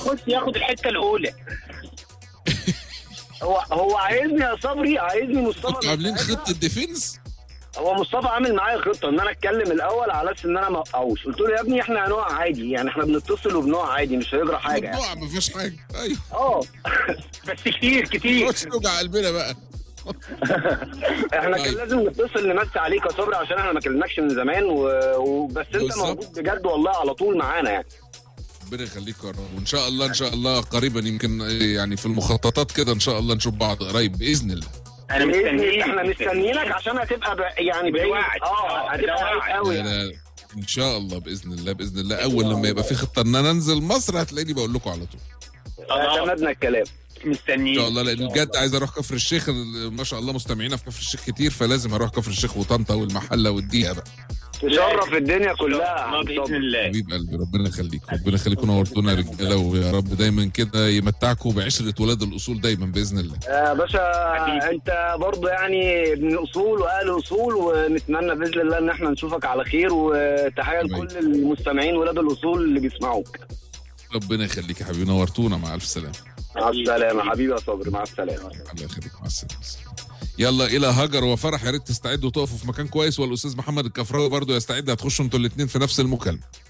يخش ياخد الحته الاولى هو هو عايزني يا صبري عايزني مصطفى كنتوا عاملين خطه ديفنس هو مصطفى عامل معايا خطه ان انا اتكلم الاول على اساس ان انا ما اوقعوش قلت له يا ابني احنا هنقع عادي يعني احنا بنتصل وبنقع عادي مش هيجرى حاجه يعني. ممنوع ما فيهاش حاجه ايوه اه بس كتير كتير نقعدش نوجع قلبنا بقى احنا كان طيب. لازم نتصل نمسي عليك يا صبري عشان احنا ما كلمناكش من زمان و... وبس انت بالظبط. موجود بجد والله على طول معانا يعني ربنا يخليك يا رب وان شاء الله ان شاء الله قريبا يمكن يعني في المخططات كده ان شاء الله نشوف بعض قريب باذن الله انا مستنيك احنا مستنيينك عشان هتبقى ب... يعني بعيد بوعد. اه هتبقى بوعد. بعيد قوي لا يعني. لا ان شاء الله باذن الله باذن الله اول لما يبقى في خطه ان انا انزل مصر هتلاقيني بقول لكم على طول اعتمدنا الكلام مستنيك ان شاء الله لان بجد عايز اروح كفر الشيخ ما شاء الله مستمعينا في كفر الشيخ كتير فلازم اروح كفر الشيخ وطنطا والمحله والدقيقه بقى تشرف الدنيا كلها يا الله عم باذن صبري. الله حبيب قلبي ربنا يخليك ربنا يخليكم نورتونا يا رجاله ويا رب دايما كده يمتعكم بعشره ولاد الاصول دايما باذن الله يا باشا حبيبي. انت برضو يعني ابن اصول واهل اصول ونتمنى باذن الله ان احنا نشوفك على خير وتحيه حبيبي. لكل المستمعين ولاد الاصول اللي بيسمعوك ربنا يخليك يا حبيبي نورتونا مع الف سلامه مع السلامه حبيبي يا صبري مع السلامه الله يخليك مع السلامه يلا الى هاجر وفرح يا ريت تستعدوا تقفوا في مكان كويس والاستاذ محمد الكفراوي برضو يستعد هتخشوا انتوا الاثنين في نفس المكالمه